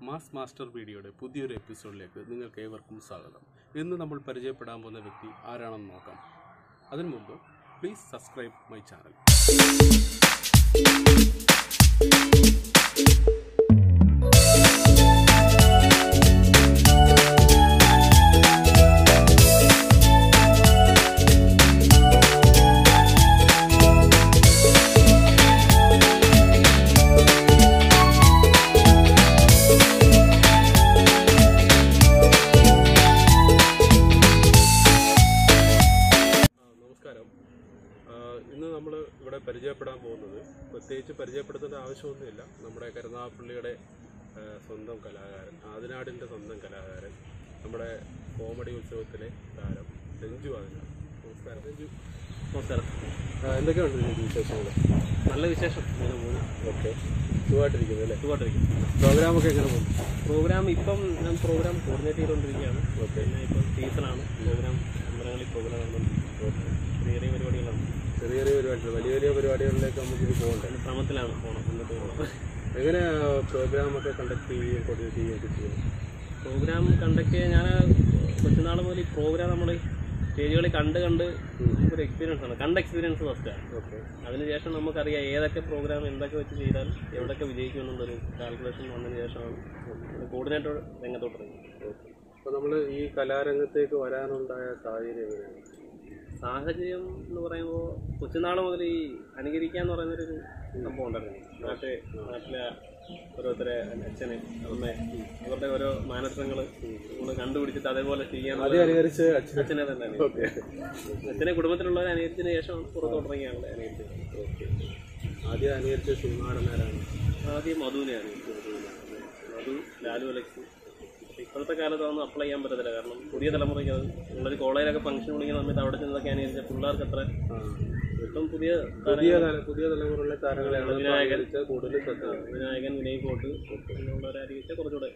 Mass master വീഡിയോയുടെ പുതിയൊരു എപ്പിസോഡിലേക്ക് നിങ്ങൾക്ക് ഏവർക്കും സ്വാഗതം ഇന്ന് നമ്മൾ പരിചയപ്പെടാൻ പോകുന്ന വ്യക്തി ആരാണെന്ന് നോക്കാം അതിനു മുമ്പ് പ്ലീസ് സബ്സ്ക്രൈബ് മൈ ചാനൽ നമസ്കാരം ആ, ഇന്ന് നമ്മൾ ഇവിടെ പരിചയപ്പെടാൻ പോകുന്നത് പ്രത്യേകിച്ച് പരിചയപ്പെടുത്തേണ്ട ആവശ്യമൊന്നുമില്ല നമ്മുടെ കരുനാഗപ്പള്ളിയുടെ ആ, സ്വന്തം കലാകാരൻ ആദിനാടിൻ്റെ സ്വന്തം കലാകാരൻ നമ്മുടെ കോമഡി ഉത്സവത്തിലെ താരം രഞ്ജു ആദിനാട് നമസ്കാരം രഞ്ജു നമസ്കാരം ആ, എന്തൊക്കെയുണ്ട് രഞ്ജു വിശേഷങ്ങൾ നല്ല വിശേഷം ഇങ്ങനെ പോകുന്നു ഓക്കെ സുഖമായിട്ടിരിക്കുന്നു അല്ലേ സുഖമായിട്ടിരിക്കും പ്രോഗ്രാമൊക്കെ എങ്ങനെ പോകുന്നു പ്രോഗ്രാം ഇപ്പം ഞാൻ പ്രോഗ്രാം കോർഡിനേറ്റ് ചെയ്തുകൊണ്ടിരിക്കുകയാണ് ഓക്കെ പിന്നെ ഇപ്പം സീസണാണ് പ്രോഗ്രാം അമ്പലങ്ങളിൽ പ്രോഗ്രാം നടന്നുകൊണ്ടിരിക്കുന്നത് ചെറിയ ചെറിയ പരിപാടികളാണ് ചെറിയ ചെറിയ പരിപാടികൾ വലിയ വലിയ പരിപാടികളിലേക്ക് നമുക്ക് ഇനി പോകണ്ടേ അതിന് ശ്രമത്തിലാണ് പോകണം മുന്നോട്ട് പോകണം എങ്ങനെ പ്രോഗ്രാമൊക്കെ കണ്ടക്ട് ചെയ്യുകയും കോർഡിനേറ്റ് ചെയ്യുകയൊക്കെ ചെയ്യുന്നു പ്രോഗ്രാം കണ്ടക്ട് ചെയ്യാൻ ഞാൻ കൊച്ചുനാൾ മുതൽ ഈ പ്രോഗ്രാം നമ്മൾ സ്റ്റേജുകളിൽ കണ്ട് കണ്ട് ഒരു എക്സ്പീരിയൻസ് ആണ് കണ്ട എക്സ്പീരിയൻസ് ഫസ്റ്റാണ് ഓക്കെ അതിനുശേഷം നമുക്കറിയാം ഏതൊക്കെ പ്രോഗ്രാം എന്തൊക്കെ വെച്ച് ചെയ്താൽ എവിടെയൊക്കെ വിജയിക്കുമെന്നുള്ളൊരു കാൽക്കുലേഷൻ വന്നതിന് ശേഷമാണ് കോർഡിനേറ്റർ രംഗത്തോട്ട് ഇറങ്ങിയത് ഓക്കെ അപ്പോൾ നമ്മൾ ഈ കലാരംഗത്തേക്ക് വരാനുണ്ടായ സാഹചര്യം എങ്ങനെയാണ് സാഹചര്യം എന്ന് പറയുമ്പോൾ കൊച്ചുനാൾ മുതൽ ഈ അനുകരിക്കുക എന്ന് പറയുന്നൊരു സംഭവം ഉണ്ടായിരുന്നു നാട്ടിൽ നാട്ടിലെ ഓരോരുത്തരെ അച്ഛന് അമ്മ അവരുടെ ഓരോ മാനസങ്ങൾ നമ്മൾ കണ്ടുപിടിച്ചിട്ട് അതേപോലെ ചെയ്യാൻ ആദ്യം അനുകരിച്ച് അച്ഛൻ അച്ഛനെ തന്നെ അനുകരിച്ചു. അച്ഛനെ കുടുംബത്തിലുള്ളവരെ അനുകരിച്ചതിന് ശേഷം പുറത്തോട്ട് ഇറങ്ങി ഞങ്ങളെ അനുകരിച്ചത് ഓക്കെ ആദ്യം അനുകരിച്ച സിനിമ നടന്മാരാണ് ആദ്യം മധുവിനെ അനുകരിച്ചത് മധു ലാലു അലക്സ് ഇപ്പോഴത്തെ കാലത്ത് അതൊന്നും അപ്ലൈ ചെയ്യാൻ പറ്റത്തില്ല കാരണം പുതിയ തലമുറയ്ക്ക് അത് നമ്മളൊരു കോളേജിലൊക്കെ ഫംഗ്ഷൻ വിളിക്കുന്ന സമയത്ത് അവിടെ ചെന്നതൊക്കെ അനുകരിച്ച പിള്ളേർക്ക് അത്ര ആ. ഇപ്പം പുതിയ പുതിയ തല പുതിയ തലമുറയിലെ താരങ്ങളെയാണ് ഇപ്പോൾ അനുകരിച്ച് കൂടുതൽ ശ്രദ്ധ വിനായകൻ വിനയ് കോട്ട് എന്നുള്ളവരെ അനുകരിച്ച കുറച്ചുകൂടെ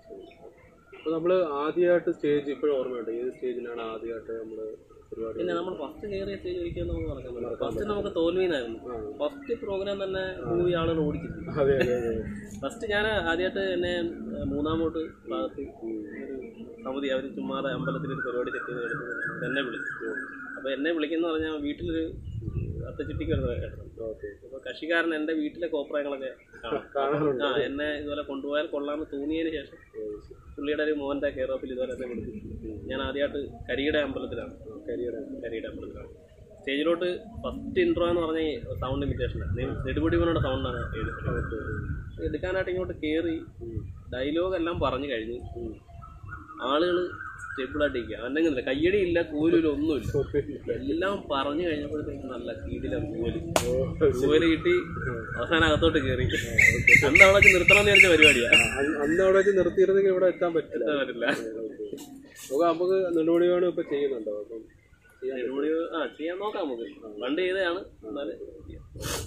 അപ്പോൾ നമ്മൾ ആദ്യമായിട്ട് സ്റ്റേജ് ഇപ്പോഴും ഓർമ്മയുണ്ട് ഏത് സ്റ്റേജിലാണ് ആദ്യമായിട്ട് നമ്മൾ പരിപാടി പിന്നെ നമ്മൾ ഫസ്റ്റ് കയറിയ സ്റ്റേജ് ഒരിക്കലും നമുക്ക് മറക്കാൻ പറ്റില്ല ഫസ്റ്റ് നമുക്ക് തോൽവിനായിരുന്നു ഫസ്റ്റ് പ്രോഗ്രാം തന്നെ മൂവി ആളുകൾ ഓടിച്ചിട്ടുണ്ട് അതെ അതെ അതെ ഫസ്റ്റ് ഞാൻ ആദ്യമായിട്ട് എന്നെ ഏഹ്, മൂന്നാമോട്ട് ഭാഗത്ത് ഒരു സമിതി അവർ ചുമ്മാതെ അമ്പലത്തിൽ ഒരു പരിപാടി സെറ്റ് ചെയ്ത് എടുത്തത് എന്നെ വിളിച്ചു അപ്പോൾ എന്നെ വിളിക്കുന്ന പറഞ്ഞാൽ വീട്ടിലൊരു അത്തച്ചിട്ടിക്ക് വരുന്ന കേട്ടോ ഓക്കെ അപ്പോൾ കക്ഷിക്കാരൻ എൻ്റെ വീട്ടിലെ കോപ്രായങ്ങളൊക്കെ കാണും കാണാറുണ്ട് ആ എന്നെ ഇതുപോലെ കൊണ്ടുപോയാൽ കൊള്ളാമെന്ന് തോന്നിയതിന് ശേഷം പുള്ളിയുടെ ഒരു മോഹൻ്റെ കെയർ ഓഫിൽ ഇതുപോലെ എന്നെ വിളിച്ചു ഞാൻ ആദ്യമായിട്ട് കരിയുടെ അമ്പലത്തിലാണ് കരിയറാണ് കരിയുടെ അമ്പലത്തിലാണ് സ്റ്റേജിലോട്ട് ഫസ്റ്റ് ഇൻട്രോ എന്ന് പറഞ്ഞ സൗണ്ട് ഇമിറ്റേഷൻ നെടുപൊടിമനോட സൗണ്ടാണ് എടുക്കുന്നത് എടുക്കാനായിട്ട് ഇങ്ങോട്ട് കയറി ഡയലോഗ് എല്ലാം പറഞ്ഞു കഴിഞ്ഞു ആളുകൾ സ്റ്റെബിളായിട്ടിരിക്കുക അന്നെങ്കിലില്ല കയ്യടി ഇല്ല കൂലില്ല ഒന്നുമില്ല എല്ലാം പറഞ്ഞു കഴിഞ്ഞപ്പോഴത്തേക്ക് നല്ല കീടില കൂല് കൂല് കിട്ടി അവസാനം അകത്തോട്ട് കയറി അന്ന് അവിടെ വെച്ച് നിർത്തണം എന്ന് വിചാരിച്ച പരിപാടിയാ അന്ന് അവിടെ വെച്ച് നിർത്തിയിരുന്നെങ്കിൽ ഇവിടെ എത്താൻ പറ്റില്ല എത്താൻ പറ്റില്ല നമുക്ക് നമുക്ക് നെടുപടിയാണ് ഇപ്പൊ ചെയ്യുന്നുണ്ടോ അപ്പം ചെയ്യാൻ നെടുമുടി ആ ചെയ്യാൻ നോക്കാം നമുക്ക് പണ്ട് ചെയ്തതാണ് എന്നാലും ചെയ്യാം.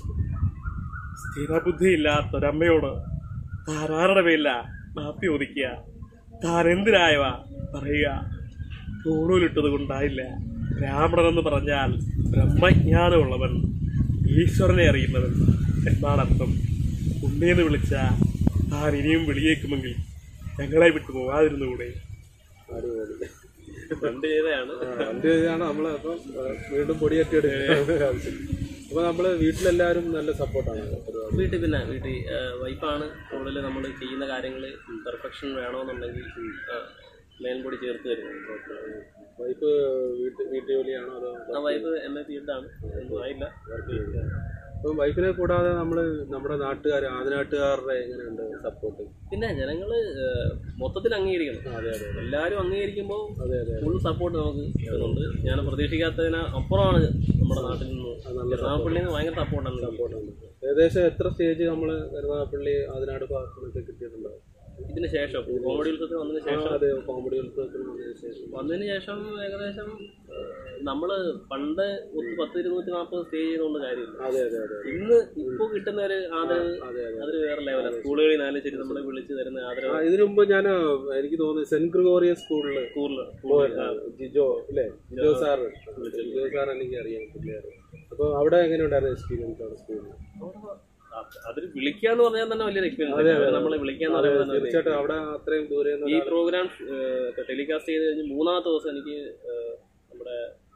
സ്ഥിരബുദ്ധിയില്ലാത്തൊരമ്മയോട് താനാരുടെ പേരില്ല മാപ്പി ഒതുക്കുക താൻ എന്തിനായവ പറയുക തോണൂലിട്ടത് കൊണ്ടായില്ല ബ്രാഹ്മണനെന്ന് പറഞ്ഞാൽ ബ്രഹ്മജ്ഞാനമുള്ളവൻ ഈശ്വരനെ അറിയുന്നവൻ എന്നാണർത്ഥം ഉണ്ണീന്ന് വിളിച്ച താൻ ഇനിയും വിളിയേക്കുമെങ്കിൽ ഞങ്ങളെ വിട്ടു പോകാതിരുന്നുകൂടെ അടിപൊളി പണ്ട് ചെയ്തതാണ് എന്ത് ചെയ്താണ് നമ്മള് അപ്പം ഏഹ്, വീണ്ടും പൊടിയേറ്റിയെടുക്കുക ആവശ്യം അപ്പൊ നമ്മള് വീട്ടിലെല്ലാരും നല്ല സപ്പോർട്ടാണ് പരിപാടി വീട്ടിൽ പിന്നെ വീട്ടിൽ വൈഫാണ് കൂടുതൽ നമ്മൾ ചെയ്യുന്ന കാര്യങ്ങൾ പെർഫെക്ഷൻ വേണമെന്നുണ്ടെങ്കിൽ മേൽപൊടി ചേർത്ത് തരുന്നത് വൈഫ് വീട്ട് വീട്ടുജോലിയാണോ അതോ ആ വൈഫ് എം എ ഫീൽഡാണ് ഒന്നും ആയില്ല അപ്പം വൈഫിനെ കൂടാതെ നമ്മള് നമ്മുടെ നാട്ടുകാർ ആദിനാട്ടുകാരുടെ എങ്ങനെയുണ്ട് സപ്പോർട്ട് പിന്നെ ജനങ്ങൾ മൊത്തത്തിൽ അംഗീകരിക്കണം അതെ അതെ എല്ലാവരും അംഗീകരിക്കുമ്പോൾ അതെ അതെ ഫുൾ സപ്പോർട്ട് നമുക്ക് കിട്ടുന്നുണ്ട് ഞാൻ പ്രതീക്ഷിക്കാത്തതിന് അപ്പുറമാണ് നമ്മുടെ നാട്ടിൽ നിന്ന് എറണാകുളപ്പള്ളിയിൽ നിന്ന് ഭയങ്കര സപ്പോർട്ടാണ് സപ്പോർട്ടുണ്ട് ഏകദേശം എത്ര സ്റ്റേജ് നമ്മള് കരുനാഗപ്പള്ളി ആദിനാട് ഭാഗത്തുനിന്നൊക്കെ കിട്ടിയിട്ടുണ്ടോ ഇതിന് ശേഷം കോമഡി ഉത്സവത്തിന് വന്നതിന് ശേഷം അതെ കോമഡി ഉത്സവത്തിന് വന്നതിന് ശേഷം വന്നതിന് ശേഷം ഏകദേശം നമ്മൾ പണ്ട് ഒരു പത്ത് ഇരുന്നൂറ്റി നാൽപ്പത് സ്റ്റേ ചെയ്തുകൊണ്ട് കാര്യമില്ല അതെ അതെ അതെ ഇന്ന് ഇപ്പോൾ കിട്ടുന്ന ഒരു ആദരവ് അതെ അതെ അതൊരു വേറെ ലെവലാണ് സ്കൂളുകളിൽ നാലും ശരി നമ്മളെ വിളിച്ച് തരുന്ന ആദരവ് ആ, ഇതിനു മുമ്പ് ഞാൻ എനിക്ക് തോന്നുന്നു സെന്റ് ഗ്രിഗോറിയസ് സ്കൂളില് സ്കൂളിൽ പോയിരുന്നു ജിജോ അല്ലേ ജിജോ സാറ് ജിജോ സാർ എനിക്ക് അറിയാം പുള്ളിയാറ് അപ്പൊ അവിടെ എങ്ങനെ ഉണ്ടായിരുന്നു എക്സ്പീരിയൻസ് അവിടെ സ്കൂളിൽ അതിൽ വിളിക്കാന്ന് പറഞ്ഞാൽ തന്നെ വലിയൊരു എക്സ്പീരിയൻസ് നമ്മളെ വിളിക്കാന്ന് പറയുന്നത് തന്നെ വലിയ തീർച്ചയായിട്ടും അവിടെ അത്രയും ദൂരെ ഈ പ്രോഗ്രാം ടെലികാസ്റ്റ് ചെയ്ത് കഴിഞ്ഞ് മൂന്നാമത്തെ ദിവസം എനിക്ക് ഏഹ്, നമ്മുടെ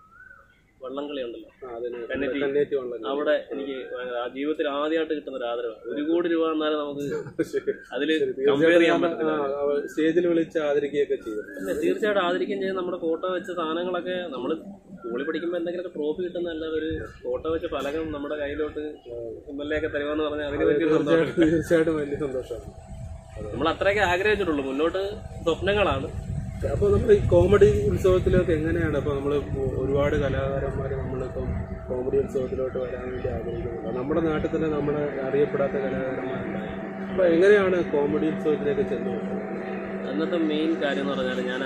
വള്ളംകളി ഉണ്ടല്ലോ അതിന് കന്നറ്റി. കന്നേറ്റി വള്ളം അവിടെ എനിക്ക് ഭയങ്കര- ആ ജീവിതത്തിൽ ആദ്യമായിട്ട് കിട്ടുന്ന ഒരു ആദരവാണ് ഒരു കോടി രൂപ എന്നാലും നമുക്ക് അതിൽ കമ്പയർ ചെയ്യാൻ പറ്റില്ല സ്റ്റേജിൽ വിളിച്ച് ആദരിക്കുകയൊക്കെ ചെയ്യും പിന്നെ തീർച്ചയായിട്ടും ആദരിക്കുകയും ചെയ്ത് നമ്മുടെ ഫോട്ടോ വെച്ച സാധനങ്ങളൊക്കെ നമ്മൾ സ്കൂളിൽ പഠിക്കുമ്പോൾ എന്തെങ്കിലുമൊക്കെ ട്രോഫി കിട്ടുന്നതല്ല ഒരു ഫോട്ടോ വെച്ച ഫലകം നമ്മുടെ കയ്യിലോട്ട് എം എൽ എ ഒക്കെ തരുമെന്ന് പറഞ്ഞാൽ അതിന് വലിയൊരു സന്തോഷം തീർച്ചയായിട്ടും തീർച്ചയായിട്ടും വലിയ സന്തോഷമാണ് നമ്മൾ അത്രയൊക്കെ ആഗ്രഹിച്ചിട്ടുള്ളൂ മുന്നോട്ട് സ്വപ്നങ്ങളാണ് അപ്പൊ നമ്മൾ ഈ കോമഡി ഉത്സവത്തിലൊക്കെ എങ്ങനെയാണ് അപ്പൊ നമ്മൾ ഒരുപാട് കലാകാരന്മാർ നമ്മളിപ്പം കോമഡി ഉത്സവത്തിലോട്ട് വരാൻ വേണ്ടി ആഗ്രഹിക്കുന്നുണ്ട് നമ്മുടെ നാട്ടിൽ തന്നെ നമ്മുടെ അറിയപ്പെടാത്ത കലാകാരന്മാരുണ്ടായി അപ്പൊ എങ്ങനെയാണ് കോമഡി ഉത്സവത്തിലേക്ക് ചെന്ന് അന്നത്തെ മെയിൻ കാര്യം എന്ന് പറഞ്ഞാൽ ഞാൻ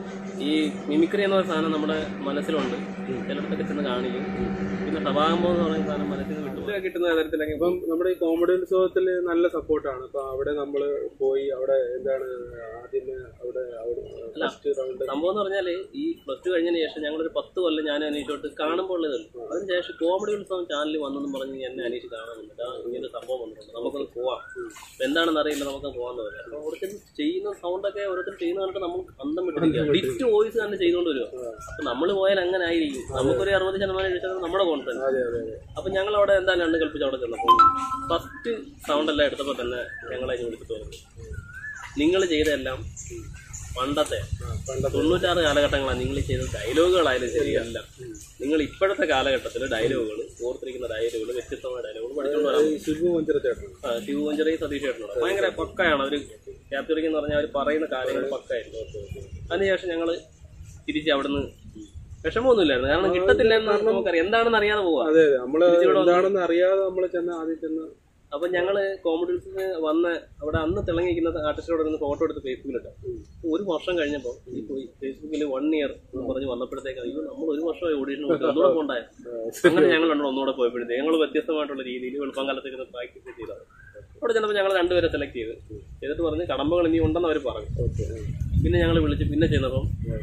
ഈ മിമിക്രി എന്ന ഒരു സാധനം നമ്മുടെ മനസ്സിലുണ്ട് ചിലയിടത്തൊക്കെ ചെന്ന് കാണിക്കും പിന്നെ സഭാകമ്പം എന്ന് പറയുന്ന സാധനം മനസ്സിൽ നിന്ന് വിട്ടു കിട്ടുന്ന തരത്തിലൊക്കെ ഇപ്പം നമ്മുടെ ഈ കോമഡി ഉത്സവത്തിൽ നല്ല സപ്പോർട്ടാണ് അപ്പൊ അവിടെ നമ്മൾ പോയി അവിടെ എന്താണ് ആദ്യമേ അവിടെ ഫസ്റ്റ് റൗണ്ട് സംഭവം എന്ന് പറഞ്ഞാൽ ഈ പ്ലസ് ടു കഴിഞ്ഞതിന് ശേഷം ഞങ്ങളൊരു പത്ത് കൊല്ലം ഞാൻ അന്വേഷിച്ചോട്ട് കാണുമ്പോൾ ഉള്ളതല്ല അതിനുശേഷം കോമഡി ഉത്സവം ചാനലിൽ വന്നെന്നും പറഞ്ഞ് എന്നെ അന്വേഷിച്ച് കാണാനുണ്ട് ആ ഇങ്ങനെ സംഭവം വന്നിട്ടുണ്ട് നമുക്കൊന്ന് പോവാം ഇപ്പൊ എന്താണെന്ന് അറിയില്ല നമുക്ക് പോകാന്ന് പറയാം അപ്പൊ ഓരോരുത്തർ ചെയ്യുന്ന സൗണ്ടൊക്കെ ഓരോരുത്തർ ചെയ്യുന്ന കണ്ടിട്ട് നമ്മൾ അന്തം വിട്ടിരിക്കുക ഡിറ്റ് വോയിസ് തന്നെ ചെയ്തുകൊണ്ട് വരിക അപ്പൊ നമ്മൾ പോയാൽ അങ്ങനെ ആയിരിക്കും നമുക്കൊരു അറുപത് ശതമാനം എഴുതിച്ചത് നമ്മുടെ കോൺഫിഡൻസ് അതെ അതെ അതെ അപ്പൊ ഞങ്ങൾ അവിടെ എന്താ രണ്ട് കൽപ്പിച്ച് അവിടെ ചെന്നപ്പോൾ ഫസ്റ്റ് സൗണ്ട് എല്ലാം എടുത്തപ്പോൾ തന്നെ ഞങ്ങളെ വിളിച്ചിട്ട് പറഞ്ഞു നിങ്ങൾ ചെയ്തതെല്ലാം പണ്ടത്തെ ആ, പണ്ടത്തെ തൊണ്ണൂറ്റാറ് കാലഘട്ടങ്ങളാണ് നിങ്ങൾ ചെയ്ത ഡയലോഗുകളായാലും ശരിയല്ല നിങ്ങൾ ഇപ്പോഴത്തെ കാലഘട്ടത്തിൽ ഡയലോഗുകൾ ഓർത്തിരിക്കുന്ന ഡയലോഗുകൾ വ്യത്യസ്തമായ ഡയലോഗുകൾ പഠിച്ചുകൊണ്ട് വരാൻ ഈ ശിവു മഞ്ചരച്ചേട്ടൻ ആ, ശിവ മഞ്ചറി സതീഷ് ചേട്ടനോട് ഭയങ്കര പക്കയാണ് അവർ ക്യാപ്ചറിംഗ് എന്ന് പറഞ്ഞാൽ അവർ പറയുന്ന കാര്യങ്ങൾ പക്കായിരുന്നു അതിനുശേഷം ഞങ്ങൾ തിരിച്ച് അവിടുന്ന് വിഷമമൊന്നുമില്ലായിരുന്നു കാരണം കിട്ടത്തില്ല എന്ന് നമുക്കറിയാം എന്താണെന്ന് അറിയാതെ പോവാ അതെ അതെ നമ്മള് എന്താണെന്ന് അറിയാതെ നമ്മൾ ചെന്ന് ആദ്യം ചെന്ന് അപ്പൊ ഞങ്ങള് കോമഡിസിന് വന്ന് അവിടെ അന്ന് തിളങ്ങിയിരിക്കുന്ന ആർട്ടിസ്റ്റോട് നിന്ന് ഫോട്ടോ എടുത്ത് ഫേസ്ബുക്കിലിട്ട് ഒരു വർഷം കഴിഞ്ഞപ്പോൾ ഈ പോയി ഫേസ്ബുക്കിൽ വൺ ഇയർ എന്ന് പറഞ്ഞ് വന്നപ്പോഴത്തേക്ക് അയ്യോ നമ്മൾ ഒരു വർഷമായി ഓഡീഷൻ ഒന്നുകൂടെ പോണ്ടായ അങ്ങനെ ഞങ്ങൾ രണ്ടും ഒന്നുകൂടെ പോയപ്പോഴത്തേക്ക് ഞങ്ങൾ വ്യത്യസ്തമായിട്ടുള്ള രീതിയിൽ വെളുപ്പം കാലത്തേക്ക് പ്രാക്ടീസ് ചെയ്തത് അവിടെ ചെന്നപ്പോൾ ഞങ്ങൾ രണ്ടുപേരെ സെലക്ട് ചെയ്ത് ചെയ്തിട്ട് പറഞ്ഞ് കടമ്പകൾ ഇനി ഉണ്ടെന്ന് അവർ പറഞ്ഞു ഓക്കെ പിന്നെ ഞങ്ങൾ വിളിച്ച് പിന്നെ ചെന്നപ്പം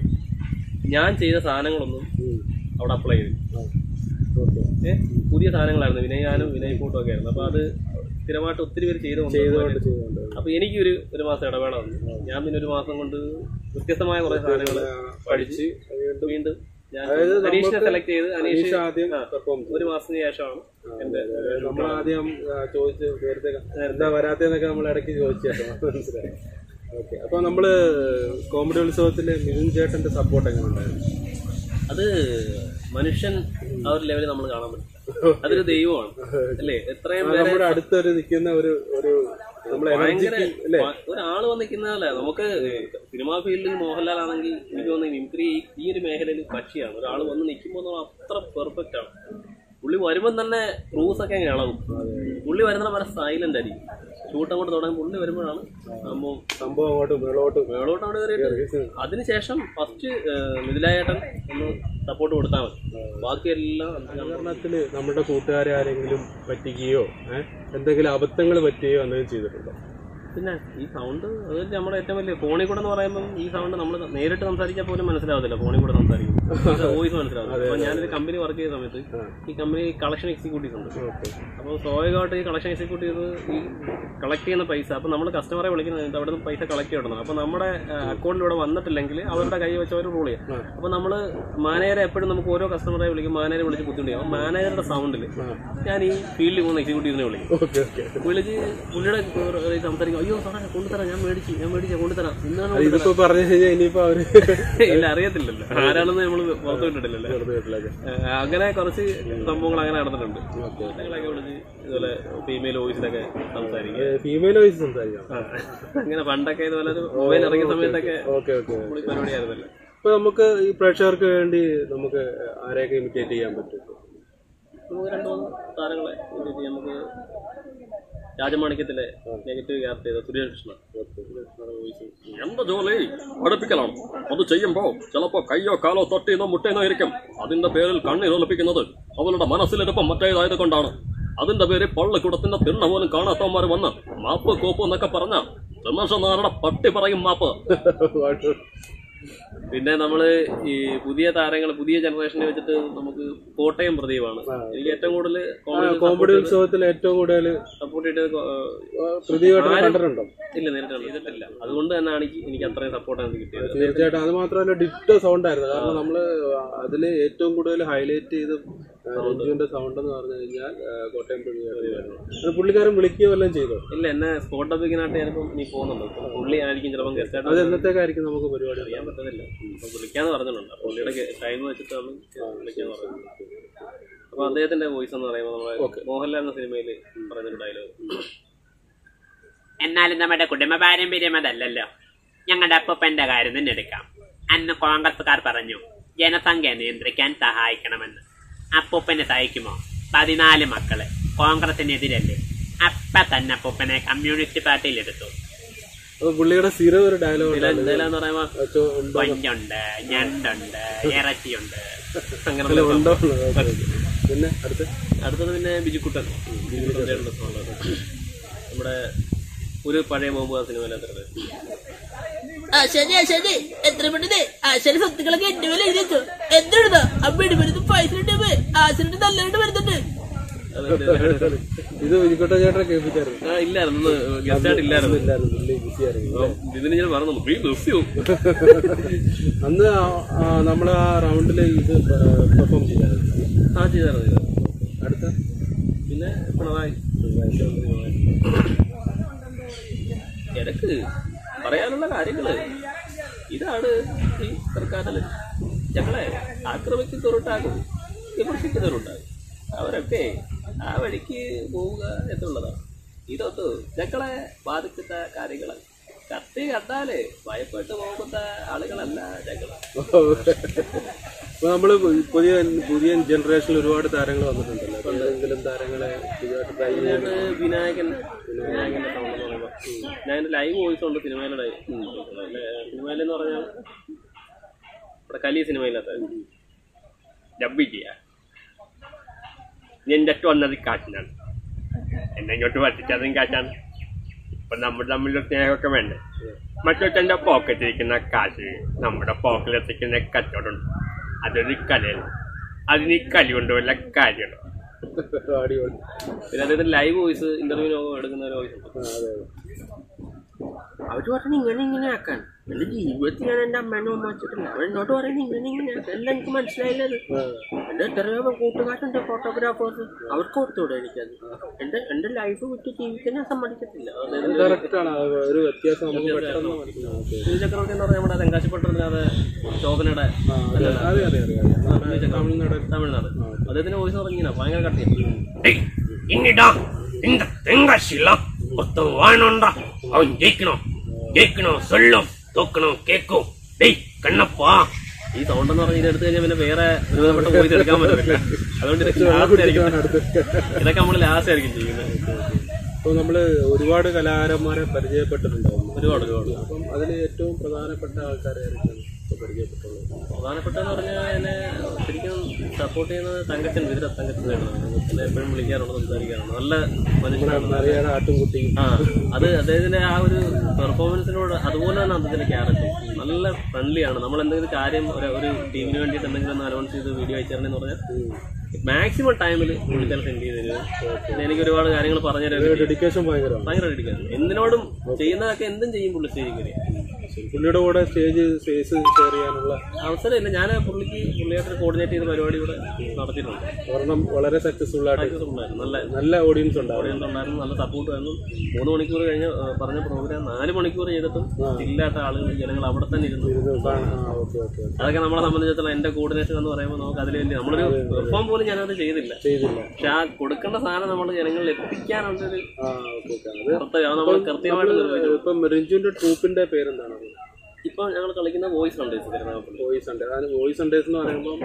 ഞാൻ ചെയ്ത സാധനങ്ങളൊന്നും അവിടെ അപ്ലൈ ചെയ്തു ഓക്കെ ഏ, പുതിയ സാധനങ്ങളായിരുന്നു വിനയാനും വിനയ് ഫോട്ടോ ഒക്കെ ആയിരുന്നു അപ്പൊ അത് സ്ഥിരമായിട്ട് ഒത്തിരി പേര് ചെയ്ത് ചെയ്തുകൊണ്ട് കൊണ്ടുവന്നു ചെയ്തുകൊണ്ട് അപ്പൊ എനിക്കൊരു ഒരു മാസം ഇടവേള വന്നു ഞാൻ പിന്നെ ഒരു മാസം കൊണ്ട് വ്യത്യസ്തമായ കുറെ സാധനങ്ങൾ പഠിച്ച് വീണ്ടും വീണ്ടും ഞാൻ അതായത് അനീഷിനെ നമുക്ക് സെലക്ട് ചെയ്ത് അനീഷ് അനീഷ് ആദ്യം പെർഫോം ഒരു മാസത്തിന് ശേഷമാണ് എന്റെ നമ്മൾ ആദ്യം ചോദിച്ച് നേരത്തെ എന്താ വരാത്തെന്നൊക്കെ നമ്മൾ ഇടയ്ക്ക് ചോദിച്ചായിരുന്നു മനസ്സിലായി ഓക്കെ അപ്പൊ നമ്മള് കോമഡി ഉത്സവത്തില് മിഥുൻ ചേട്ടന്റെ സപ്പോർട്ട് എങ്ങനെ ഉണ്ടായിരുന്നു അത് മനുഷ്യൻ ആ ഒരു ലെവലിൽ നമ്മൾ കാണാൻ പറ്റില്ല അതൊരു ദൈവമാണ് അല്ലേ എത്രയും പേരെ നമ്മുടെ അടുത്തൊരു നിൽക്കുന്ന ഒരു ഒരു നമ്മളെ ഭയങ്കര എനർജിക്ക് അല്ലേ വ- ഒരാള് വന്നിരിക്കുന്നതല്ല നമുക്ക് സിനിമാ ഫീൽഡിൽ മോഹൻലാൽ ആണെങ്കിൽ എനിക്ക് തോന്നുന്നു മിമിക്രി ഈ ഒരു മേഖലയിൽ പക്ഷിയാണ് ഒരാൾ വന്ന് നിൽക്കുമ്പോൾ അത്ര പെർഫെക്റ്റ് ആണ് പുള്ളി വരുമ്പം തന്നെ ക്രൂസ് ഒക്കെ അങ്ങ് ഇളകും പുള്ളി വരുന്ന വളരെ സൈലന്റ് ആയിരിക്കും ഷൂട്ട് അങ്ങോട്ട് തുടങ്ങി പുള്ളി വരുമ്പോഴാണ് സംഭവം സംഭവം അങ്ങോട്ടും മേളോട്ടും മേളോട്ട് അവിടെ കയറിയിട്ട് അതിനുശേഷം ഫസ്റ്റ് മിഥിലായേട്ടൻ ഒന്ന് സപ്പോർട്ട് കൊടുത്താൽ മതി ബാക്കിയെല്ലാം സഹകരണത്തില് നമ്മുടെ കൂട്ടുകാരെ ആരെങ്കിലും പറ്റിക്കുകയോ ഏഹ് എന്തെങ്കിലും അബദ്ധങ്ങൾ പറ്റുകയോ എന്തെങ്കിലും ചെയ്തിട്ടുണ്ടോ പിന്നെ ഈ സൗണ്ട് അത് നമ്മുടെ ഏറ്റവും വലിയ ഫോണിൽ കൂടെ എന്ന് പറയുമ്പോൾ ഈ സൗണ്ട് നമ്മൾ നേരിട്ട് സംസാരിച്ചാൽ പോലും മനസ്സിലാവത്തില്ല ഫോണിൽ കൂടെ സംസാരിക്കും വോയിസ് മനസ്സിലാവും അപ്പോൾ ഞാനൊരു കമ്പനി വർക്ക് ചെയ്ത സമയത്ത് ഈ കമ്പനി കളക്ഷൻ എക്സിക്യൂട്ടീവ് ഉണ്ട് ഓക്കെ അപ്പോൾ സ്വാഭാവികമായിട്ട് ഈ കളക്ഷൻ എക്സിക്യൂട്ടീവ് ഈ കളക്ട് ചെയ്യുന്ന പൈസ അപ്പോൾ നമ്മൾ കസ്റ്റമറെ വിളിക്കുന്നത് അവിടെ നിന്ന് പൈസ കളക്ട് ചെയ്യണം അപ്പോൾ നമ്മുടെ അക്കൗണ്ടിൽ ഇവിടെ വന്നിട്ടില്ലെങ്കിൽ അവരുടെ കൈ വെച്ച് അവർ റൂൾ ചെയ്യും അപ്പോൾ നമ്മൾ മാനേജറെ എപ്പോഴും നമുക്ക് ഓരോ കസ്റ്റമറെ വിളിക്കും മാനേജറെ വിളിച്ച് ബുദ്ധിമുട്ടി അപ്പോൾ മാനേജറുടെ സൗണ്ടിൽ ഞാൻ ഈ ഫീൽഡിൽ പോകുന്ന എക്സിക്യൂട്ടീവിനെ വിളിക്കും ഓക്കെ ഓക്കെ വിളിച്ച് പുള്ളിയുടെ ഏർ സംസാരിക്കും അയ്യോ സാറേ കൊണ്ടുതരാം ഞാൻ മേടിച്ച് ഞാൻ മേടിച്ച കൊണ്ടുതരാം ഇന്നാണ് ഇതിപ്പോ പറഞ്ഞു കഴിഞ്ഞാൽ ഇനിയിപ്പോ അവര് ഇല്ല അറിയത്തില്ലല്ലോ ആരാണെന്ന് നമ്മൾ പുറത്തു വിട്ടിട്ടില്ലല്ലോ വെറുതെ വീട്ടിലേക്ക് ഏഹ് അങ്ങനെ കുറച്ച് സംഭവങ്ങൾ അങ്ങനെ നടന്നിട്ടുണ്ട് ഞങ്ങളൊക്കെ വിളിച്ച് ഇതുപോലെ ഫീമെയിൽ വോയിസിലൊക്കെ സംസാരിക്കും ഫീമെയിൽ വോയിസ് സംസാരിക്കാം ആ. അങ്ങനെ പണ്ടൊക്കെ ഇതുപോലെ ഒരു മൊബൈൽ ഇറങ്ങിയ സമയത്തൊക്കെ ഓക്കെ ഓക്കെ പുള്ളി പരിപാടിയായിരുന്നല്ലോ ഇപ്പൊ നമുക്ക് ഈ പ്രേക്ഷകർക്ക് വേണ്ടി നമുക്ക് ആരെയൊക്കെ ഇമിറ്റേറ്റ് ചെയ്യാൻ പറ്റും നമുക്ക് രണ്ടു മൂന്ന് താരങ്ങളെ ഇത് നമുക്ക് രാജമാണിക്യത്തിലെ നെഗറ്റീവ് ക്യാരക്ടർ ചെയ്ത സുരേഷ് കൃഷ്ണ വോയിസ് എന്റെ ജോലി പഠിപ്പിക്കലാണ് അത് ചെയ്യുമ്പോ ചിലപ്പോ കയ്യോ കാലോ തൊട്ടിന്നോ മുട്ടേന്നോ ഇരിക്കും അതിന്റെ പേരിൽ കണ്ണീരൊലിപ്പിക്കുന്നത് അവളുടെ മനസ്സിലിരുപ്പം മറ്റേതായത് കൊണ്ടാണ് അതിന്റെ പേരിൽ പള്ളിക്കൂടത്തിന്റെ തിണ്ണ പോലും കാണാത്തവന്മാർ വന്ന് മാപ്പ് കോപ്പ് എന്നൊക്കെ പറഞ്ഞ തമാശനാരുടെ പട്ടി പറയും മാപ്പ് പിന്നെ നമ്മള് ഈ പുതിയ താരങ്ങൾ പുതിയ ജനറേഷനെ വെച്ചിട്ട് നമുക്ക് കോട്ടയം പ്രദീപാണ് എനിക്ക് ഏറ്റവും കൂടുതൽ കോമഡി ഉത്സവത്തിൽ ഏറ്റവും കൂടുതൽ സപ്പോർട്ട് കൂട്ടിയിട്ട് കൊ- പ്രതിയായിട്ട് ആരും- കണ്ടിട്ടുണ്ടോ ഇല്ല നേരിട്ട് ചെയ്തിട്ടില്ല അതുകൊണ്ട് തന്നെയാണ് എനിക്ക് എനിക്ക് അത്രയും സപ്പോർട്ടാണ് എനിക്ക് കിട്ടിയത് തീർച്ചയായിട്ടും അത് മാത്രമല്ല ഡിറ്റോ സൗണ്ട് ആയിരുന്നു കാരണം നമ്മള് അതില് ഏറ്റവും കൂടുതൽ ഹൈലൈറ്റ് ചെയ്ത് രഞ്ജുവിന്റെ സൗണ്ട് എന്ന് പറഞ്ഞു കഴിഞ്ഞാൽ ആ, കോട്ടയം പ്രതിയായിരുന്നു അത് പുള്ളിക്കാരൻ വിളിക്കുകയോ വല്ലതും ചെയ്തോ ഇല്ല എന്നെ സ്പോട്ട് ടോപ്പിക്കിനായിട്ട് ഞാനിപ്പം നീ പോകുന്നുണ്ട് ഇപ്പം പുള്ളി ആയിരിക്കും ചിലപ്പം ഗസ്റ്റ് അത് ആയിട്ട് എന്നത്തേക്കായിരിക്കും നമുക്ക് പരിപാടി അറിയാൻ പറ്റുന്നില്ല അപ്പൊ വിളിക്കാന്ന് പറഞ്ഞിട്ടുണ്ട് പുള്ളിയുടെ ടൈം വെച്ചിട്ടാണ് വിളിക്കാന്ന് പറഞ്ഞത് അപ്പൊ അദ്ദേഹത്തിന്റെ വോയിസ് എന്ന് പറയുമ്പോൾ നമ്മുടെ മോഹൻലാൽ എന്ന സിനിമയിൽ പറയുന്നൊരു ഡയലോഗ് എന്നാലും നമ്മുടെ കുടുംബ പാരമ്പര്യം അതല്ലല്ലോ ഞങ്ങളുടെ അപ്പൂപ്പന്റെ കാര്യം തന്നെ എടുക്കാം അന്ന് കോൺഗ്രസുകാർ പറഞ്ഞു ജനസംഖ്യ നിയന്ത്രിക്കാൻ സഹായിക്കണമെന്ന് അപ്പൂപ്പന് സഹായിക്കുമോ പതിനാല് മക്കള് കോൺഗ്രസിനെതിരല്ലേ അപ്പ തന്നെ അപ്പൂപ്പനെ കമ്മ്യൂണിസ്റ്റ് പാർട്ടിയിൽ എടുത്തു അപ്പൊ പുള്ളിയുടെ സ്ഥിരം ഒരു ഡയലോഗ് എന്തായാലും പറയുമ്പോൾ കൊഞ്ചുണ്ട് ഞണ്ടുണ്ട് ഇറച്ചിയുണ്ട് അങ്ങനെ അല്ല, ഉണ്ടോ ഓക്കേ. പിന്നെ അടുത്ത് അടുത്തത് പിന്നെ ബിജുക്കുട്ടൻ ബിജുക്കുട്ടൻ ചേട്ടൻ്റെ സോളാണ്. നമ്മുടെ ഒരു പഴയ ബോംബ് സിനിമയിലെ ആ ശരിയാ ശരി എത്ര പെട്ടെന്ന് ആശാന്റെ സ്വത്തുക്കളൊക്കെ എന്റെ മേലെ എഴുതി വെച്ചു എന്തെഴുതാ ആ വെടിമരുന്ന് പൈസ കിട്ടിയപ്പോ ആശാന്റെ നല്ലതായിട്ട് വരുന്നുണ്ട് ഇത് വിജിക്കോട്ട ചേട്ടനെ കേൾപ്പിച്ചായിരുന്നു ആ ഇല്ലായിരുന്നു ഗസ്റ്റ് ആയിട്ട് ഇല്ലായിരുന്നു ഇല്ലായിരുന്നു പുള്ളി ബിസി ആയിരുന്നു ഇതിന് ഞാൻ പറഞ്ഞു "പ്രീ മിസ് യു." അന്ന് നമ്മൾ ആ റൗണ്ടില് ഇത് പെർഫോം ചെയ്തായിരുന്നു ആ ചെയ്തായിരുന്നു ചെയ്തായിരുന്നു. അടുത്ത പിന്നെ പിണറായി ഇടക്ക് പറയാനുള്ള കാര്യങ്ങള് ഇതാണ് ഈ സർക്കാരിൽ ഞങ്ങളെ ആക്രമിക്കുന്നവരുണ്ടാകും വിമർശിക്കുന്നവരുണ്ടാകും അവരൊക്കെ ആ വഴിക്ക് പോവുക എന്നുള്ളതാണ് ഇതൊന്നും ഞങ്ങളെ ബാധിക്കുന്ന കാര്യങ്ങള് കത്തി കണ്ടാല് ഭയപ്പെട്ട് പോകുന്ന ആളുകളല്ല ഞങ്ങള് ഇപ്പൊ നമ്മള് പുതിയ പുതിയ ജനറേഷനിൽ ഒരുപാട് താരങ്ങൾ വന്നിട്ടുണ്ടല്ലോ അപ്പൊ ഏതെങ്കിലും താരങ്ങളെ പുതിയതായിട്ട് ട്രൈ ഞാൻ ചെയ്യുന്നത് വിനായകൻ വിനായകന്റെ സൗണ്ട് എന്ന് പറയുമ്പോൾ ഞാൻ എൻ്റെ ലൈവ് വോയിസ് ഉണ്ട് സിനിമയിലെ സിനിമയിലെന്ന് പറഞ്ഞാൽ ഇവിടെ കലി സിനിമയിലത്തെ ഡബ് ചെയ്യാ എന്റെ അടുത്ത് വന്നത് കാറ്റിനാണ് എന്നെ ഇങ്ങോട്ട് പറ്റിച്ചതും കാറ്റാണ് ഇപ്പൊ നമ്മൾ തമ്മിലൊരു സ്നേഹമൊക്കെ വേണ്ടേ മറ്റൊരുത്തൻ്റെ പോക്കറ്റിരിക്കുന്ന കാശ് നമ്മുടെ പോക്കറ്റിലെത്തിക്കുന്ന കച്ചവടമുണ്ട് അതൊരു കലയാണ് അതിന് ഈ കലി കൊണ്ട് വല്ല കാര്യമുണ്ടോ അടിപൊളി പിന്നെ അദ്ദേഹത്തിന്റെ ലൈവ് വോയിസ് ഇന്റർവ്യൂ എടുക്കുന്ന ഒരു വോയിസ് ഉണ്ട് ആ, അതെ അതെ അവര് പറഞ്ഞു ഇങ്ങനെ ഇങ്ങനെ ആക്കാൻ എന്റെ ജീവിതത്തിൽ ഞാൻ എന്റെ അമ്മേനെ അമ്മ വെച്ചിട്ടില്ല അവർ എന്നോട്ട് പറയുന്നത് ഇങ്ങനെ ഇങ്ങനെ ആക്കാൻ എല്ലാം എനിക്ക് മനസ്സിലായില്ലത് എന്റെ എത്രയോ കൂട്ടുകാരുണ്ട് ഫോട്ടോഗ്രാഫേഴ്സ് അവർക്ക് കൊടുത്തുകൂടെ എനിക്കത് എന്റെ എന്റെ ലൈഫ് വിട്ട് ജീവിക്കാൻ ഞാൻ സമ്മതിക്കത്തില്ല അത് കറക്റ്റ് ആണ് അത് ഒരു വ്യത്യാസം നമുക്ക് പെട്ടെന്ന് മനസ്സിലാവും ഓക്കേ. സുനിൽ ചക്രവർത്തി എന്ന് പറഞ്ഞാൽ നമ്മുടെ തെങ്കാശിപ്പട്ടത്തിനകത്ത് ശോഭനയുടെ ആ, അതെ അതെ അതെ അതെ അതെ തമിഴ്നാട് തമിഴ്നാട് അദ്ദേഹത്തിന്റെ വോയിസ് പറഞ്ഞാ ഭയങ്കര കട്ടിയാണ് டேய் இங்கடா இந்த தெங்காசிலாம் ஒருத்தன் வாழணும்டா அவன் ஜெயிக்கணும் ஜெயிக்கணும் சொல்லும் தோக்கணும் கேட்கும் டேய் கண்ணப்பா ഈ സൗണ്ട് എന്ന് പറഞ്ഞാൽ എടുത്തു കഴിഞ്ഞാൽ പിന്നെ വേറെ ഒരുവിധപ്പെട്ട വോയിസ് എടുക്കാൻ പറ്റില്ല അതുകൊണ്ട് ഇതൊക്കെ ലാസ്റ്റ് ആയിരിക്കും അടുത്ത് ഇതൊക്കെ നമ്മൾ ലാസ്റ്റ് ആയിരിക്കും ചെയ്യുന്നത് അപ്പൊ നമ്മള് ഒരുപാട് കലാകാരന്മാരെ പരിചയപ്പെട്ടിട്ടുണ്ടാവും ഒരുപാട് ഒരുപാട് അപ്പം അതിൽ ഏറ്റവും പ്രധാനപ്പെട്ട ആൾക്കാരായിരിക്കും ഇപ്പൊ പരിചയപ്പെട്ടുള്ളത് പ്രധാനപ്പെട്ടെന്ന് പറഞ്ഞാൽ എന്നെ ശരിക്കും സപ്പോർട്ട് ചെയ്യുന്നത് തങ്കച്ചൻ വിതിര തങ്കച്ചനാണ് എന്നെ എപ്പോഴും വിളിക്കാറുണ്ട് സംസാരിക്കാറുണ്ട് നല്ല മനുഷ്യനാണ് നിറയെ ആട്ടുംകുട്ടിയും ആ അത് അദ്ദേഹത്തിന്റെ ആ ഒരു പെർഫോമൻസിനോട് അതുപോലെ തന്നെ അദ്ദേഹത്തിന്റെ ക്യാരക്ടർ നല്ല ഫ്രണ്ട്ലി ആണ് നമ്മൾ എന്തെങ്കിലും കാര്യം ഒരു ഒരു ടീമിന് വേണ്ടിയിട്ട് എന്തെങ്കിലും ഒന്ന് അനൗൺസ് ചെയ്ത് വീഡിയോ അയച്ചാണെന്ന് പറഞ്ഞാൽ മാക്സിമം ടൈമിൽ പുള്ളിക്കാരൻ സെൻഡ് ചെയ്ത് തരും പിന്നെ എനിക്ക് ഒരുപാട് കാര്യങ്ങൾ പറഞ്ഞു തരാൻ ഡെഡിക്കേഷൻ ഭയങ്കരമാണ് ഭയങ്കര എടുക്കാറ് എന്തിനോടും ചെയ്യുന്നതൊക്കെ എന്തും ചെയ്യും പുള്ളി സ്റ്റേജിൽ കയറി ശരി. പുള്ളിയുടെ കൂടെ സ്റ്റേജ് സ്പേസ് ഷെയർ ചെയ്യാനുള്ള അവസരമില്ല ഞാൻ പുള്ളിക്ക് പുള്ളിയായിട്ട് കോർഡിനേറ്റ് ചെയ്ത പരിപാടി ഇവിടെ നടത്തിയിട്ടുണ്ട് ഒരെണ്ണം വളരെ സക്സസ്ഫുൾ ആയിട്ട് Success ഉണ്ടായിരുന്നു. നല്ല നല്ല ഓഡിയൻസ് ഉണ്ടാവും ഓഡിയൻസ് ഉണ്ടായിരുന്നു നല്ല സപ്പോർട്ട് ആയിരുന്നു മൂന്ന് മണിക്കൂർ കഴിഞ്ഞ് ആ, പറഞ്ഞ പ്രോഗ്രാം നാല് മണിക്കൂർ ചെയ്തിട്ടും ഇല്ലാത്ത ആളുകൾ ജനങ്ങൾ അവിടെ തന്നെ ഇരുന്നു ഓക്കെ ഓക്കെ അതൊക്കെ നമ്മളെ സംബന്ധിച്ചിടത്തോളം എന്റെ കോർഡിനേഷൻ എന്ന് പറയുമ്പോൾ നമുക്ക് അതിൽ വലിയ നമ്മളൊരു പെർഫോം പോലും ഞാനത് ചെയ്തില്ല ചെയ്തില്ല പക്ഷെ ആ കൊടുക്കേണ്ട സാധനം നമ്മൾ ജനങ്ങളിൽ എത്തിക്കാനുള്ളൊരു ആ ഓക്കെ ഓക്കെ അത് കർത്തവ്യം അത് നമ്മൾ കൃത്യമായിട്ട് നിർവഹിച്ചു ഇപ്പം രഞ്ജുവിന്റെ ട്രൂപ്പിന്റെ പേരെന്താണ് ഇപ്പൊ ഞങ്ങൾ കളിക്കുന്ന വോയിസ് ഉണ്ട് തിരുനാഗപ്പള്ളി വോയിസ് സൺഡേ അതിന് വോയിസ് സൺഡേസ് എന്ന് പറയുമ്പോൾ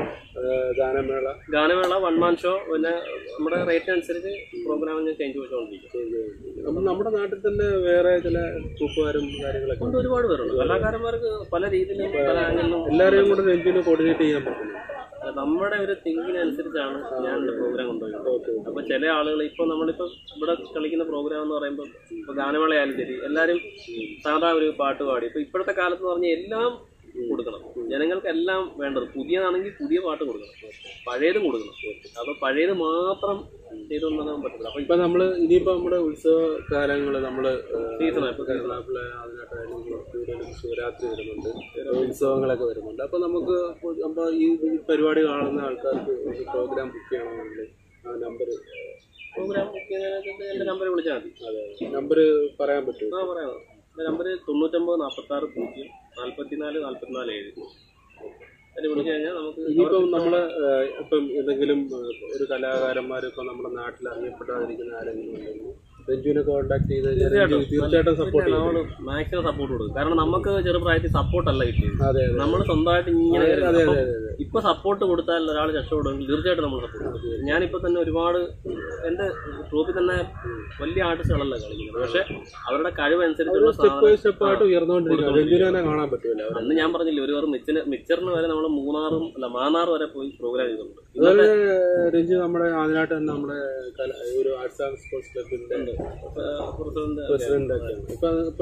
ഗാനമേള ഗാനമേള വൺ മാൻ ഷോ പിന്നെ നമ്മുടെ റേറ്റ് അനുസരിച്ച് പ്രോഗ്രാം ഞാൻ ചേഞ്ച് വെച്ചുകൊണ്ടിരിക്കും അപ്പം നമ്മുടെ നാട്ടിൽ തന്നെ വേറെ ചില ട്രൂപ്പുകാരും കാര്യങ്ങളൊക്കെ കൊണ്ട് ഒരുപാട് പേരുണ്ട് കലാകാരന്മാർക്ക് പല രീതിയിലും പല ആംഗിളിലും എല്ലാവരെയും കൂടെ രഞ്ജുവിന് കോർഡിനേറ്റ് ചെയ്യാൻ പറ്റുന്നു നമ്മുടെ ഒരു തിങ്കിനനുസരിച്ചാണ് ഞാൻ എൻ്റെ പ്രോഗ്രാം കൊണ്ടുപോയത് അപ്പൊ ചില ആളുകൾ ഇപ്പൊ നമ്മളിപ്പോ ഇവിടെ കളിക്കുന്ന പ്രോഗ്രാം എന്ന് പറയുമ്പോൾ ഇപ്പൊ ഗാനമേളയായാലും ശരി എല്ലാവരും സാധാ ഒരു പാട്ട് പാടി ഇപ്പൊ ഇപ്പോഴത്തെ കാലത്ത് എന്ന് പറഞ്ഞാൽ എല്ലാം കൊടുക്കണം ജനങ്ങൾക്കെല്ലാം വേണ്ടത് പുതിയതാണെങ്കിൽ പുതിയ പാട്ട് കൊടുക്കണം പഴയതും കൊടുക്കണം അപ്പൊ പഴയത് മാത്രം ചെയ്തുകൊണ്ടാകാൻ പറ്റില്ല അപ്പൊ ഇപ്പൊ നമ്മള് ഇനിയിപ്പോ നമ്മുടെ ഉത്സവ കാലങ്ങള് നമ്മള് സീസൺ ഇപ്പൊ കേരളത്തിലെ അതിനായിട്ടായാലും കൂടുതലും ശിവരാത്രി വരുന്നുണ്ട് ഉത്സവങ്ങളൊക്കെ വരുന്നുണ്ട് അപ്പൊ നമുക്ക് അപ്പൊ ഈ ഈ പരിപാടി കാണുന്ന ആൾക്കാർക്ക് ഒരു പ്രോഗ്രാം ബുക്ക് ചെയ്യണമെങ്കിൽ ആ നമ്പർ പ്രോഗ്രാം ബുക്ക് ചെയ്യുന്നതിനകത്ത് എന്റെ നമ്പർ വിളിച്ചാൽ മതി അതെ നമ്പർ പറയാൻ പറ്റുമോ ആ പറയാം എന്റെ നമ്പർ തൊണ്ണൂറ്റൊമ്പത് നാൽപ്പത്തി ആറ് പൂജ്യം നാല്പത്തിനാല് നാല്പത്തിനാല് ഏഴ് അതിൽ വിളിച്ചു കഴിഞ്ഞാൽ നമുക്ക് ഇനിയിപ്പം നമ്മള് ഏഹ്, ഇപ്പം എന്തെങ്കിലും ഏഹ്, ഒരു കലാകാരന്മാർ ഇപ്പൊ നമ്മുടെ നാട്ടിൽ അറിയപ്പെടാതിരിക്കുന്ന ആരെങ്കിലും ഉണ്ടെങ്കിൽ രഞ്ജുവിനെ കോൺടാക്ട് ചെയ്ത് കഴിഞ്ഞാൽ രഞ്ജു തീർച്ചയായിട്ടും സപ്പോർട്ട് ചെയ്യും നമ്മൾ മാക്സിമം സപ്പോർട്ട് കൊടുക്കും കാരണം നമുക്ക് ചെറുപ്രായത്തിൽ സപ്പോർട്ടല്ല കിട്ടിയത് അതെ അതെ നമ്മൾ സ്വന്തമായിട്ട് ഇങ്ങനെ അതെ, കയറി അതെ, അപ്പം അതെ, അതെ. ഇപ്പൊ സപ്പോർട്ട് കൊടുത്താൽ ഒരാൾ രക്ഷപ്പെടുമെങ്കിൽ തീർച്ചയായിട്ടും നമ്മൾ സപ്പോർട്ട് കൊടുക്കും ഞാനിപ്പോ തന്നെ ഒരുപാട് എന്റെ ട്രൂപ്പിൽ തന്നെ വലിയ ആർട്ടിസ്റ്റുകളല്ല കളിക്കുന്നത് പക്ഷെ അവരുടെ കഴിവനുസരിച്ചുള്ള സ്റ്റെപ്പ് ബൈ സാധനം സ്റ്റെപ്പ് ആയിട്ട് ഉയർന്നുകൊണ്ടിരിക്കും രഞ്ജുവിനെ തന്നെ കാണാൻ പറ്റുമല്ലോ അവരെ അന്ന് ഞാൻ പറഞ്ഞില്ലേ ഒരു വേറെ മിച്ചന് മിച്ചറിന് വരെ നമ്മൾ മൂന്നാറും അല്ല മാന്നാർ വരെ പോയി പ്രോഗ്രാം ചെയ്തിട്ടുണ്ട് അതുപോലെ രഞ്ജു നമ്മുടെ ആദ്യമായിട്ട് തന്നെ നമ്മുടെ കല- ഒരു ആർട്സ് ആൻഡ് സ്പോർട്സ് ക്ലബിന്റെ പ്രസിഡന്റ് പ്രസിഡന്റ് ഒക്കെയാണ് ഇപ്പൊ ഇപ്പൊ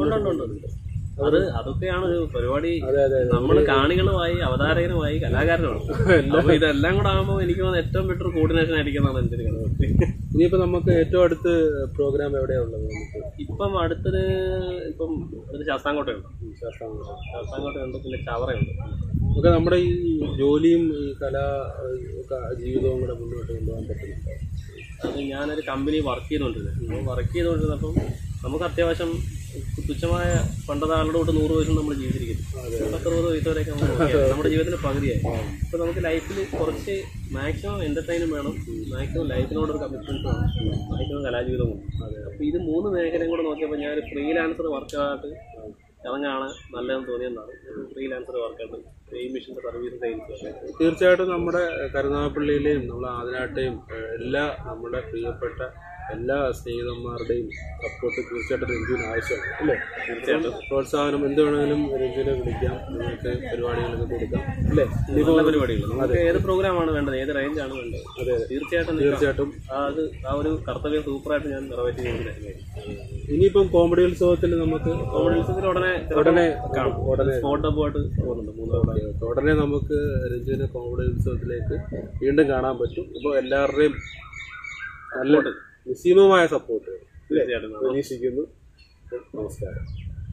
അത് അതൊക്കെയാണ് ഒരു പരിപാടി അതെ അതെ അതെ നമ്മൾ കാണികളുമായി അവതാരകനുമായി കലാകാരനുമാണ് അപ്പൊ ഇതെല്ലാം കൂടെ ആകുമ്പോൾ എനിക്ക് തോന്നുന്നു ഏറ്റവും ബെറ്റർ കോർഡിനേഷൻ ആയിരിക്കും എന്നാണ് എന്റെ ഒരു കണക്ക് ഇനിയിപ്പോ നമുക്ക് ഏറ്റവും അടുത്ത് പ്രോഗ്രാം എവിടെയാ ഉള്ളത് നമുക്ക് ഇപ്പം അടുത്തൊരു ഇപ്പം ഒരു ശാസ്താംകോട്ടയുണ്ട് ശാസ്താംകോട്ട ശാസ്താംകോട്ടയുണ്ട് പിന്നെ ചവറയുണ്ട് നമുക്ക് നമ്മുടെ ഈ ജോലിയും ഈ കലാ ഏഹ്, ക- ജീവിതവും കൂടെ മുന്നോട്ട് കൊണ്ടുപോകാൻ പറ്റുന്നുണ്ടോ അത് ഞാനൊരു കമ്പനി വർക്ക് ചെയ്തുകൊണ്ടിരുന്നത് അപ്പോൾ വർക്ക് ചെയ്തുകൊണ്ടിരുന്നപ്പം നമുക്ക് അത്യാവശ്യം തുച്ഛമായ പണ്ടത്തെ ആളുടെ തൊട്ട് നൂറ് വയസ്സും നമ്മൾ ജീവിച്ചിരിക്കുന്നു പത്തറുപത് വയസ്സ് വരെയൊക്കെ നമ്മൾ നോക്കിയാൽ നമ്മുടെ ജീവിതത്തിന്റെ പകുതിയായി അപ്പോൾ നമുക്ക് ലൈഫിൽ കുറച്ച് മാക്സിമം എന്റർടൈനും വേണം മാക്സിമം ലൈഫിനോട് ഒരു കമ്മിറ്റ്മെന്റ് വേണം മാക്സിമം കലാജീവിതം വേണം അപ്പോൾ ഇത് മൂന്ന് മേഖലയും കൂടെ നോക്കിയപ്പോൾ ഞാൻ ഒരു ഫ്രീലാൻസർ വർക്കായിട്ട് ഇറങ്ങാണ് നല്ലതെന്ന് തോന്നിയെന്നാണ് ഫ്രീലാൻസർ വർക്കായിട്ട് ഈ മിഷൻ്റെ സർവീസ് സെയിൽസ് തീർച്ചയായിട്ടും നമ്മുടെ കരുനാഗപ്പള്ളിയിലെയും നമ്മുടെ ആദിനാട്ടെയും ഏഹ്, എല്ലാ നമ്മുടെ പ്രിയപ്പെട്ട എല്ലാ സ്നേഹിതന്മാരുടെയും സപ്പോർട്ട് തീർച്ചയായിട്ടും രഞ്ജുവിന് ആവശ്യമാണ് അല്ലേ തീർച്ചയായിട്ടും പ്രോത്സാഹനം എന്ത് വേണമെങ്കിലും രഞ്ജുവിനെ വിളിക്കാം നിങ്ങൾക്ക് പരിപാടികളൊക്കെ കൊടുക്കാം അല്ലേ ഇനിയിപ്പോ നല്ല പരിപാടികൾ നമുക്ക് ഏത് പ്രോഗ്രാമാണ് വേണ്ടത് ഏത് റേഞ്ചാണ് വേണ്ടത് അതെ തീർച്ചയായിട്ടും നിൽക്കാം. തീർച്ചയായിട്ടും ആ അത് ആ ഒരു കർത്തവ്യം സൂപ്പറായിട്ട് ഞാൻ നിറവേറ്റി ചെയ്യുന്നതായിരിക്കും ഇനിയിപ്പം കോമഡി ഉത്സവത്തിൽ നമുക്ക് കോമഡി ഉത്സവത്തിൽ ഉടനെ ഉടനെ കാണും ഉടനെ സ്പോട്ട് ഡബ്ബുമായിട്ട് പോകുന്നുണ്ട് മൂന്ന് തവണ ഓക്കേ, ഓക്കേ. ഉടനെ നമുക്ക് രഞ്ജുവിനെ കോമഡി ഉത്സവത്തിലേക്ക് വീണ്ടും കാണാൻ പറ്റും ഇപ്പോൾ എല്ലാവരുടെയും നല്ല നിസ്സീമമായ സപ്പോർട്ട് തീർച്ചയായിട്ടും പ്രതീക്ഷിക്കുന്നു നമസ്കാരം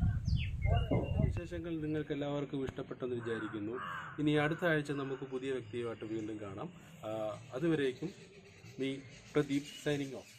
വിശേഷങ്ങൾ നിങ്ങൾക്ക് എല്ലാവർക്കും ഇഷ്ടപ്പെട്ടെന്ന് വിചാരിക്കുന്നു ഇനി അടുത്ത ആഴ്ച നമുക്ക് പുതിയ വ്യക്തിയുമായിട്ട് വീണ്ടും കാണാം ആ, അതുവരേക്കും മീ പ്രദീപ് സൈനിങ് ഓഫ്